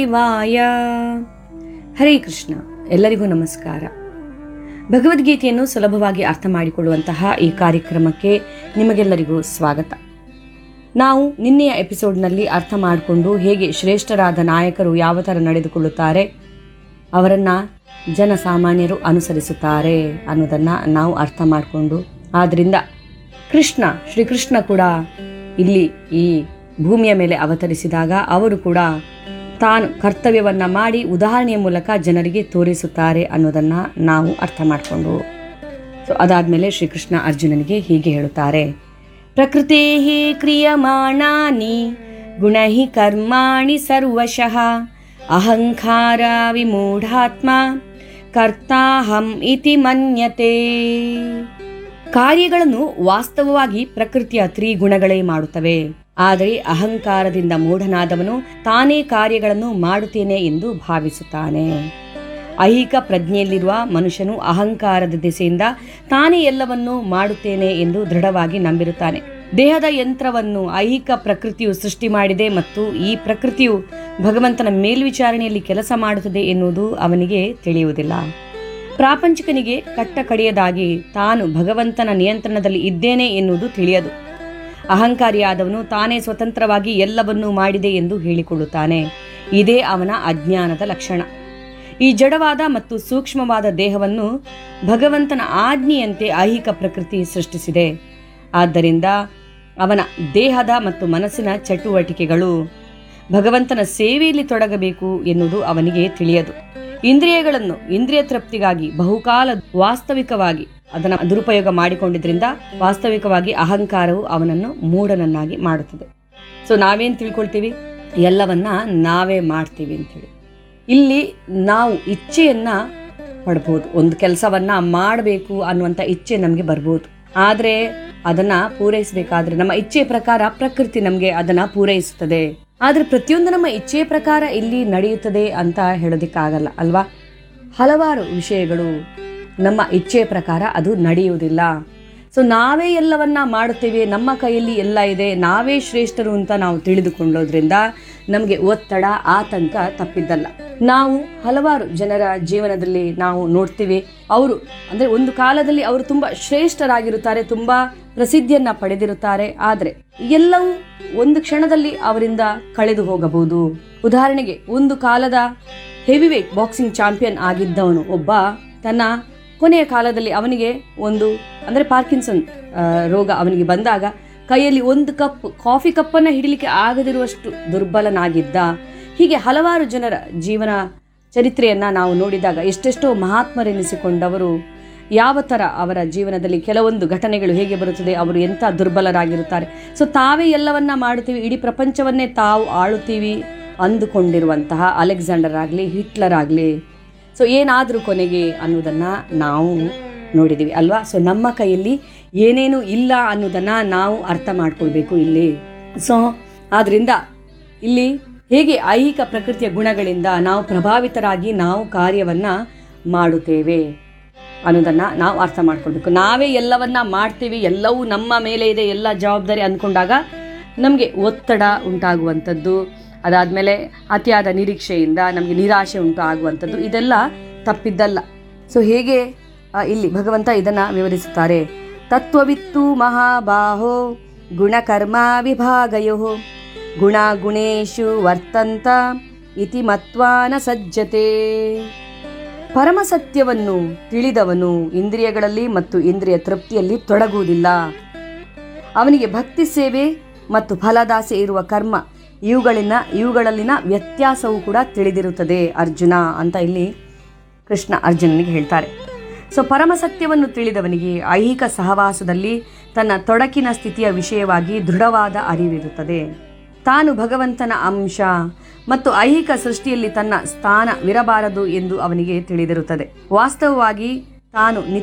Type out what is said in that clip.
ಶಿವಾಯ ಹರೇ ಕೃಷ್ಣ ಎಲ್ಲರಿಗೂ ನಮಸ್ಕಾರ ಭಗವದ್ಗೀತೆಯನ್ನು ಸುಲಭವಾಗಿ ಅರ್ಥ ಮಾಡಿಕೊಳ್ಳುವಂತಹ ಈ ಕಾರ್ಯಕ್ರಮಕ್ಕೆ ನಿಮಗೆಲ್ಲರಿಗೂ ಸ್ವಾಗತ ನಾವು ನಿನ್ನೆಯ ಎಪಿಸೋಡ್ನಲ್ಲಿ ಅರ್ಥ ಮಾಡಿಕೊಂಡು ಹೇಗೆ ಶ್ರೇಷ್ಠರಾದ ನಾಯಕರು ಯಾವ ಥರ ನಡೆದುಕೊಳ್ಳುತ್ತಾರೆ ಅವರನ್ನು ಜನಸಾಮಾನ್ಯರು ಅನುಸರಿಸುತ್ತಾರೆ ಅನ್ನೋದನ್ನು ನಾವು ಅರ್ಥ ಮಾಡಿಕೊಂಡು ಆದ್ದರಿಂದ ಕೃಷ್ಣ ಶ್ರೀಕೃಷ್ಣ ಕೂಡ ಇಲ್ಲಿ ಈ ಭೂಮಿಯ ಮೇಲೆ ಅವತರಿಸಿದಾಗ ಅವರು ಕೂಡ ತಾನು ಕರ್ತವ್ಯವನ್ನು ಮಾಡಿ ಉದಾಹರಣೆಯ ಮೂಲಕ ಜನರಿಗೆ ತೋರಿಸುತ್ತಾರೆ ಅನ್ನೋದನ್ನು ನಾವು ಅರ್ಥ ಮಾಡಿಕೊಂಡು ಸೊ ಅದಾದಮೇಲೆ ಶ್ರೀಕೃಷ್ಣ ಅರ್ಜುನನಿಗೆ ಹೀಗೆ ಹೇಳುತ್ತಾರೆ ಪ್ರಕೃತೇ ಕ್ರಿಯಮಾಣಾನಿ ಗುಣಹಿ ಕರ್ಮಾಣಿ ಸರ್ವಶಃ ಅಹಂಕಾರ ವಿಮೂಢಾತ್ಮ ಕರ್ತಾಹಂ ಇತಿ ಮನ್ಯತೆ ಕಾರ್ಯಗಳನ್ನು ವಾಸ್ತವವಾಗಿ ಪ್ರಕೃತಿಯ ತ್ರಿಗುಣಗಳೇ ಮಾಡುತ್ತವೆ ಆದರೆ ಅಹಂಕಾರದಿಂದ ಮೂಢನಾದವನು ತಾನೇ ಕಾರ್ಯಗಳನ್ನು ಮಾಡುತ್ತೇನೆ ಎಂದು ಭಾವಿಸುತ್ತಾನೆ ಐಹಿಕ ಪ್ರಜ್ಞೆಯಲ್ಲಿರುವ ಮನುಷ್ಯನು ಅಹಂಕಾರದ ದಿಸೆಯಿಂದ ತಾನೇ ಎಲ್ಲವನ್ನೂ ಮಾಡುತ್ತೇನೆ ಎಂದು ದೃಢವಾಗಿ ನಂಬಿರುತ್ತಾನೆ ದೇಹದ ಯಂತ್ರವನ್ನು ಐಹಿಕ ಪ್ರಕೃತಿಯು ಸೃಷ್ಟಿ ಮಾಡಿದೆ ಮತ್ತು ಈ ಪ್ರಕೃತಿಯು ಭಗವಂತನ ಮೇಲ್ವಿಚಾರಣೆಯಲ್ಲಿ ಕೆಲಸ ಮಾಡುತ್ತದೆ ಎನ್ನುವುದು ಅವನಿಗೆ ತಿಳಿಯುವುದಿಲ್ಲ ಪ್ರಾಪಂಚಿಕನಿಗೆ ಕಟ್ಟ ಕಡೆಯದಾಗಿ ತಾನು ಭಗವಂತನ ನಿಯಂತ್ರಣದಲ್ಲಿ ಇದ್ದೇನೆ ಎನ್ನುವುದು ತಿಳಿಯದು ಅಹಂಕಾರಿಯಾದವನು ತಾನೇ ಸ್ವತಂತ್ರವಾಗಿ ಎಲ್ಲವನ್ನೂ ಮಾಡಿದೆ ಎಂದು ಹೇಳಿಕೊಳ್ಳುತ್ತಾನೆ ಇದೇ ಅವನ ಅಜ್ಞಾನದ ಲಕ್ಷಣ ಈ ಜಡವಾದ ಮತ್ತು ಸೂಕ್ಷ್ಮವಾದ ದೇಹವನ್ನು ಭಗವಂತನ ಆಜ್ಞೆಯಂತೆ ಐಹಿಕ ಪ್ರಕೃತಿ ಸೃಷ್ಟಿಸಿದೆ ಆದ್ದರಿಂದ ಅವನ ದೇಹದ ಮತ್ತು ಮನಸ್ಸಿನ ಚಟುವಟಿಕೆಗಳು ಭಗವಂತನ ಸೇವೆಯಲ್ಲಿ ತೊಡಗಬೇಕು ಎನ್ನುವುದು ಅವನಿಗೆ ತಿಳಿಯದು ಇಂದ್ರಿಯಗಳನ್ನು ಇಂದ್ರಿಯ ತೃಪ್ತಿಗಾಗಿ ಬಹುಕಾಲ ವಾಸ್ತವಿಕವಾಗಿ ಅದನ್ನು ದುರುಪಯೋಗ ಮಾಡಿಕೊಂಡಿದ್ರಿಂದ ವಾಸ್ತವಿಕವಾಗಿ ಅಹಂಕಾರವು ಅವನನ್ನು ಮೂಢನನ್ನಾಗಿ ಮಾಡುತ್ತದೆ ಸೊ ನಾವೇನು ತಿಳ್ಕೊಳ್ತೀವಿ ಎಲ್ಲವನ್ನ ನಾವೇ ಮಾಡ್ತೀವಿ ಅಂತೇಳಿ ಇಲ್ಲಿ ನಾವು ಇಚ್ಛೆಯನ್ನ ಪಡ್ಬೋದು ಒಂದು ಕೆಲಸವನ್ನ ಮಾಡಬೇಕು ಅನ್ನುವಂಥ ಇಚ್ಛೆ ನಮಗೆ ಬರ್ಬೋದು ಆದರೆ ಅದನ್ನ ಪೂರೈಸಬೇಕಾದ್ರೆ ನಮ್ಮ ಇಚ್ಛೆ ಪ್ರಕಾರ ಪ್ರಕೃತಿ ನಮಗೆ ಅದನ್ನ ಪೂರೈಸುತ್ತದೆ ಆದ್ರೆ ಪ್ರತಿಯೊಂದು ನಮ್ಮ ಇಚ್ಛೆಯ ಪ್ರಕಾರ ಇಲ್ಲಿ ನಡೆಯುತ್ತದೆ ಅಂತ ಹೇಳೋದಿಕ್ಕಾಗಲ್ಲ ಅಲ್ವಾ ಹಲವಾರು ವಿಷಯಗಳು ನಮ್ಮ ಇಚ್ಛೆಯ ಪ್ರಕಾರ ಅದು ನಡೆಯುವುದಿಲ್ಲ ಸೊ ನಾವೇ ಎಲ್ಲವನ್ನ ಮಾಡುತ್ತೇವೆ ನಮ್ಮ ಕೈಯಲ್ಲಿ ಎಲ್ಲ ಇದೆ ನಾವೇ ಶ್ರೇಷ್ಠರು ಅಂತ ನಾವು ತಿಳಿದುಕೊಳ್ಳೋದ್ರಿಂದ ನಮಗೆ ಒತ್ತಡ ಆತಂಕ ತಪ್ಪಿದ್ದಲ್ಲ ನಾವು ಹಲವಾರು ಜನರ ಜೀವನದಲ್ಲಿ ನಾವು ನೋಡ್ತೀವಿ ಅವರು ಅಂದರೆ ಒಂದು ಕಾಲದಲ್ಲಿ ಅವರು ತುಂಬ ಶ್ರೇಷ್ಠರಾಗಿರುತ್ತಾರೆ ತುಂಬ ಪ್ರಸಿದ್ಧಿಯನ್ನ ಪಡೆದಿರುತ್ತಾರೆ ಆದರೆ ಎಲ್ಲವೂ ಒಂದು ಕ್ಷಣದಲ್ಲಿ ಅವರಿಂದ ಕಳೆದು ಹೋಗಬಹುದು ಉದಾಹರಣೆಗೆ ಒಂದು ಕಾಲದ ಹೆವಿವೇಟ್ ಬಾಕ್ಸಿಂಗ್ ಚಾಂಪಿಯನ್ ಆಗಿದ್ದವನು ಒಬ್ಬ ತನ್ನ ಕೊನೆಯ ಕಾಲದಲ್ಲಿ ಅವನಿಗೆ ಒಂದು ಅಂದರೆ ಪಾರ್ಕಿನ್ಸನ್ ಆ, ರೋಗ ಅವನಿಗೆ ಬಂದಾಗ ಕೈಯಲ್ಲಿ ಒಂದು ಕಪ್ ಕಾಫಿ ಕಪ್ಪನ್ನು ಹಿಡಿಲಿಕ್ಕೆ ಆಗದಿರುವಷ್ಟು ದುರ್ಬಲನಾಗಿದ್ದ ಹೀಗೆ ಹಲವಾರು ಜನರ ಜೀವನ ಚರಿತ್ರೆಯನ್ನ ನಾವು ನೋಡಿದಾಗ ಎಷ್ಟೆಷ್ಟೋ ಮಹಾತ್ಮರೆನಿಸಿಕೊಂಡವರು ಯಾವ ಥರ ಅವರ ಜೀವನದಲ್ಲಿ ಕೆಲವೊಂದು ಘಟನೆಗಳು ಹೇಗೆ ಬರುತ್ತದೆ ಅವರು ಎಂಥ ದುರ್ಬಲರಾಗಿರುತ್ತಾರೆ ಸೊ ತಾವೇ ಎಲ್ಲವನ್ನ ಮಾಡುತ್ತೀವಿ ಇಡೀ ಪ್ರಪಂಚವನ್ನೇ ತಾವು ಆಳುತ್ತೀವಿ ಅಂದುಕೊಂಡಿರುವಂತಹ ಅಲೆಕ್ಸಾಂಡರ್ ಆಗಲಿ ಹಿಟ್ಲರ್ ಆಗಲಿ ಸೊ ಏನಾದರೂ ಕೊನೆಗೆ ಅನ್ನೋದನ್ನು ನಾವು ನೋಡಿದ್ದೀವಿ ಅಲ್ವಾ ಸೊ ನಮ್ಮ ಕೈಯಲ್ಲಿ ಏನೇನು ಇಲ್ಲ ಅನ್ನೋದನ್ನು ನಾವು ಅರ್ಥ ಮಾಡ್ಕೊಳ್ಬೇಕು ಇಲ್ಲಿ ಸೊ ಆದ್ದರಿಂದ ಇಲ್ಲಿ ಹೇಗೆ ಐಹಿಕ ಪ್ರಕೃತಿಯ ಗುಣಗಳಿಂದ ನಾವು ಪ್ರಭಾವಿತರಾಗಿ ನಾವು ಕಾರ್ಯವನ್ನು ಮಾಡುತ್ತೇವೆ ಅನ್ನೋದನ್ನು ನಾವು ಅರ್ಥ ಮಾಡ್ಕೊಳ್ಬೇಕು ನಾವೇ ಎಲ್ಲವನ್ನ ಮಾಡ್ತೀವಿ ಎಲ್ಲವೂ ನಮ್ಮ ಮೇಲೆ ಇದೆ ಎಲ್ಲ ಜವಾಬ್ದಾರಿ ಅಂದ್ಕೊಂಡಾಗ ನಮಗೆ ಒತ್ತಡ ಉಂಟಾಗುವಂಥದ್ದು ಅದಾದಮೇಲೆ ಅತಿಯಾದ ನಿರೀಕ್ಷೆಯಿಂದ ನಮಗೆ ನಿರಾಶೆ ಉಂಟು ಆಗುವಂಥದ್ದು ಇದೆಲ್ಲ ತಪ್ಪಿದ್ದಲ್ಲ ಸೊ ಹೇಗೆ ಆ, ಇಲ್ಲಿ ಭಗವಂತ ಇದನ್ನು ವಿವರಿಸುತ್ತಾರೆ ತತ್ವವಿತ್ತು ಮಹಾಬಾಹೋ ಗುಣಕರ್ಮ ವಿಭಾಗಯೋ ಗುಣ ಗುಣೇಶು ವರ್ತಂತ ಇತಿ ಮತ್ವಾನ ಸಜ್ಜತೆ ಪರಮ ಸತ್ಯವನ್ನು ತಿಳಿದವನು ಇಂದ್ರಿಯಗಳಲ್ಲಿ ಮತ್ತು ಇಂದ್ರಿಯ ತೃಪ್ತಿಯಲ್ಲಿ ತೊಡಗುವುದಿಲ್ಲ ಅವನಿಗೆ ಭಕ್ತಿ ಸೇವೆ ಮತ್ತು ಫಲದಾಸೆ ಇರುವ ಕರ್ಮ ಇವುಗಳಿನ ಇವುಗಳಲ್ಲಿನ ವ್ಯತ್ಯಾಸವು ಕೂಡ ತಿಳಿದಿರುತ್ತದೆ ಅರ್ಜುನ ಅಂತ ಇಲ್ಲಿ ಕೃಷ್ಣ ಅರ್ಜುನನಿಗೆ ಹೇಳ್ತಾರೆ ಸೊ ಪರಮ ಸತ್ಯವನ್ನು ತಿಳಿದವನಿಗೆ ಐಹಿಕ ಸಹವಾಸದಲ್ಲಿ ತನ್ನ ತೊಡಕಿನ ಸ್ಥಿತಿಯ ವಿಷಯವಾಗಿ ದೃಢವಾದ ಅರಿವಿರುತ್ತದೆ ತಾನು ಭಗವಂತನ ಅಂಶ ಮತ್ತು ಐಹಿಕ ಸೃಷ್ಟಿಯಲ್ಲಿ ತನ್ನ ಸ್ಥಾನವಿರಬಾರದು ಎಂದು ಅವನಿಗೆ ತಿಳಿದಿರುತ್ತದೆ ವಾಸ್ತವವಾಗಿ ತಾನು